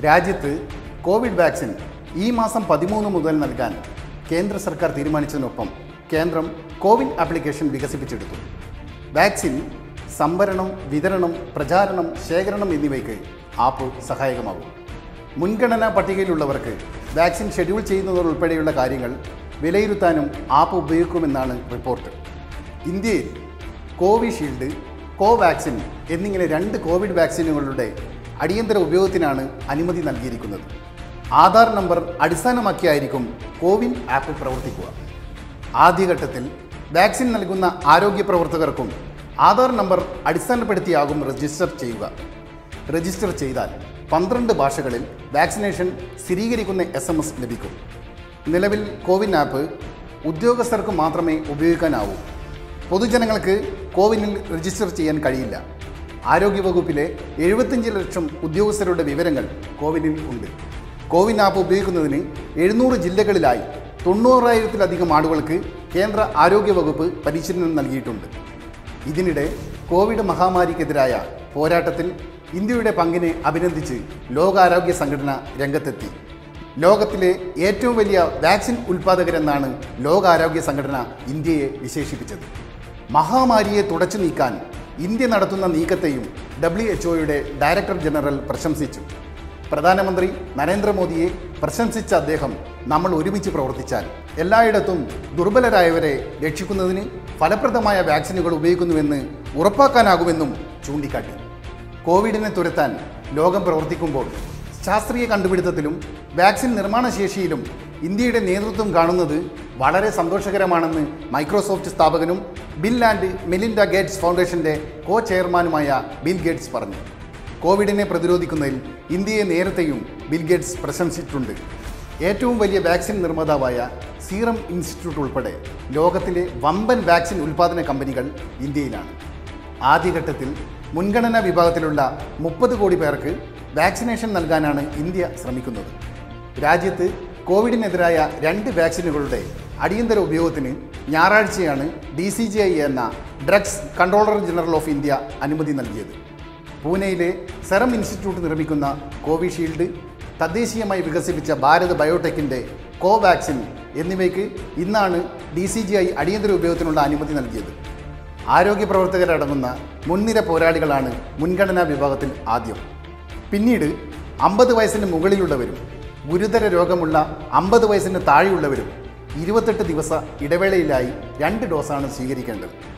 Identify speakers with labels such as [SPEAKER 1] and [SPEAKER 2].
[SPEAKER 1] രാജ്യത്ത് Covid vaccine ഈ മാസം പതിമൂന്ന് മുതൽ നൽകാൻ കേന്ദ്ര സർക്കാർ തീരുമാനിച്ചതിനൊപ്പം കേന്ദ്രം കോവിൻ ആപ്ലിക്കേഷൻ വികസിപ്പിച്ചെടുത്തു വാക്സിൻ സംഭരണം വിതരണം പ്രചാരണം ശേഖരണം എന്നിവയ്ക്ക് ആപ്പ് സഹായകമാകും മുൻഗണനാ പട്ടികയിലുള്ളവർക്ക് വാക്സിൻ ഷെഡ്യൂൾ ചെയ്യുന്നതുൾപ്പെടെയുള്ള കാര്യങ്ങൾ വിലയിരുത്താനും ആപ്പ് ഉപയോഗിക്കുമെന്നാണ് റിപ്പോർട്ട് ഇന്ത്യയിൽ കോവിഷീൽഡ് കോവാക്സിൻ എന്നിങ്ങനെ രണ്ട് കോവിഡ് വാക്സിനുകളുടെ അടിയന്തര ഉപയോഗത്തിനാണ് അനുമതി നൽകിയിരിക്കുന്നത് ആധാർ നമ്പർ അടിസ്ഥാനമാക്കിയായിരിക്കും കോവിൻ ആപ്പ് പ്രവർത്തിക്കുക ആദ്യഘട്ടത്തിൽ വാക്സിൻ നൽകുന്ന ആരോഗ്യ പ്രവർത്തകർക്കും ആധാർ നമ്പർ അടിസ്ഥാനപ്പെടുത്തിയാകും രജിസ്റ്റർ ചെയ്യുക രജിസ്റ്റർ ചെയ്താൽ പന്ത്രണ്ട് ഭാഷകളിൽ വാക്സിനേഷൻ സ്ഥിരീകരിക്കുന്ന എസ് എം എസ് ലഭിക്കും നിലവിൽ കോവിൻ ആപ്പ് ഉദ്യോഗസ്ഥർക്ക് മാത്രമേ ഉപയോഗിക്കാനാവൂ പൊതുജനങ്ങൾക്ക് കോവിനിൽ രജിസ്റ്റർ ചെയ്യാൻ കഴിയില്ല ആരോഗ്യവകുപ്പിലെ എഴുപത്തഞ്ച് ലക്ഷം ഉദ്യോഗസ്ഥരുടെ വിവരങ്ങൾ കോവിനിൽ ഉണ്ട് കോവിൻ ആപ്പ് ഉപയോഗിക്കുന്നതിന് എഴുന്നൂറ് ജില്ലകളിലായി തൊണ്ണൂറായിരത്തിലധികം ആളുകൾക്ക് കേന്ദ്ര ആരോഗ്യവകുപ്പ് പരിശീലനം നൽകിയിട്ടുണ്ട് ഇതിനിടെ കോവിഡ് മഹാമാരിക്കെതിരായ പോരാട്ടത്തിൽ ഇന്ത്യയുടെ പങ്കിനെ അഭിനന്ദിച്ച് ലോകാരോഗ്യ സംഘടന രംഗത്തെത്തി ലോകത്തിലെ ഏറ്റവും വലിയ വാക്സിൻ ഉൽപ്പാദകരെന്നാണ് ലോകാരോഗ്യ സംഘടന ഇന്ത്യയെ വിശേഷിപ്പിച്ചത് മഹാമാരിയെ തുടച്ചു നീക്കാൻ ഇന്ത്യ നടത്തുന്ന നീക്കത്തെയും ഡബ്ല്യു എച്ച് ഡയറക്ടർ ജനറൽ പ്രശംസിച്ചു പ്രധാനമന്ത്രി നരേന്ദ്രമോദിയെ പ്രശംസിച്ച അദ്ദേഹം നമ്മൾ ഒരുമിച്ച് പ്രവർത്തിച്ചാൽ എല്ലായിടത്തും ദുർബലരായവരെ രക്ഷിക്കുന്നതിന് ഫലപ്രദമായ വാക്സിനുകൾ ഉപയോഗിക്കുന്നുവെന്ന് ഉറപ്പാക്കാനാകുമെന്നും ചൂണ്ടിക്കാട്ടി കോവിഡിനെ തുരത്താൻ ലോകം പ്രവർത്തിക്കുമ്പോൾ ശാസ്ത്രീയ കണ്ടുപിടുത്തത്തിലും വാക്സിൻ നിർമ്മാണശേഷിയിലും ഇന്ത്യയുടെ നേതൃത്വം കാണുന്നത് വളരെ സന്തോഷകരമാണെന്ന് മൈക്രോസോഫ്റ്റ് സ്ഥാപകനും ബിൽ ആൻഡ് മെലിൻഡ ഗേറ്റ്സ് ഫൗണ്ടേഷന്റെ കോ ചെയർമാനുമായ ബിൽ ഗേറ്റ്സ് പറഞ്ഞു കോവിഡിനെ പ്രതിരോധിക്കുന്നതിൽ ഇന്ത്യയെ നേരത്തെയും ബിൽ ഗേറ്റ്സ് പ്രശംസിച്ചിട്ടുണ്ട് ഏറ്റവും വലിയ വാക്സിൻ നിർമ്മാതാവായ സീറം ഇൻസ്റ്റിറ്റ്യൂട്ട് ഉൾപ്പെടെ ലോകത്തിലെ വമ്പൻ വാക്സിൻ ഉൽപ്പാദന കമ്പനികൾ ഇന്ത്യയിലാണ് ആദ്യഘട്ടത്തിൽ മുൻഗണനാ വിഭാഗത്തിലുള്ള മുപ്പത് കോടി പേർക്ക് വാക്സിനേഷൻ നൽകാനാണ് ഇന്ത്യ ശ്രമിക്കുന്നത് രാജ്യത്ത് കോവിഡിനെതിരായ രണ്ട് വാക്സിനുകളുടെ അടിയന്തര ഉപയോഗത്തിന് ഞായറാഴ്ചയാണ് ഡി സി ജി ഐ എന്ന drugs controller general of India അനുമതി നൽകിയത് പൂനെയിലെ സെറം ഇൻസ്റ്റിറ്റ്യൂട്ട് നിർമ്മിക്കുന്ന കോവിഷീൽഡ് തദ്ദേശീയമായി വികസിപ്പിച്ച ഭാരത് ബയോടെക്കിൻ്റെ കോവാക്സിൻ എന്നിവയ്ക്ക് ഇന്നാണ് ഡി സി ജി ഐ അടിയന്തര ഉപയോഗത്തിനുള്ള അനുമതി നൽകിയത് ആരോഗ്യ പ്രവർത്തകരടങ്ങുന്ന മുൻനിര പോരാളികളാണ് മുൻഗണനാ വിഭാഗത്തിൽ ആദ്യം പിന്നീട് അമ്പത് വയസ്സിന് മുകളിലുള്ളവരും ഗുരുതര രോഗമുള്ള അമ്പത് വയസ്സിന് താഴെയുള്ളവരും ഇരുപത്തെട്ട് ദിവസ ഇടവേളയിലായി രണ്ട് ഡോസാണ് സ്വീകരിക്കേണ്ടത്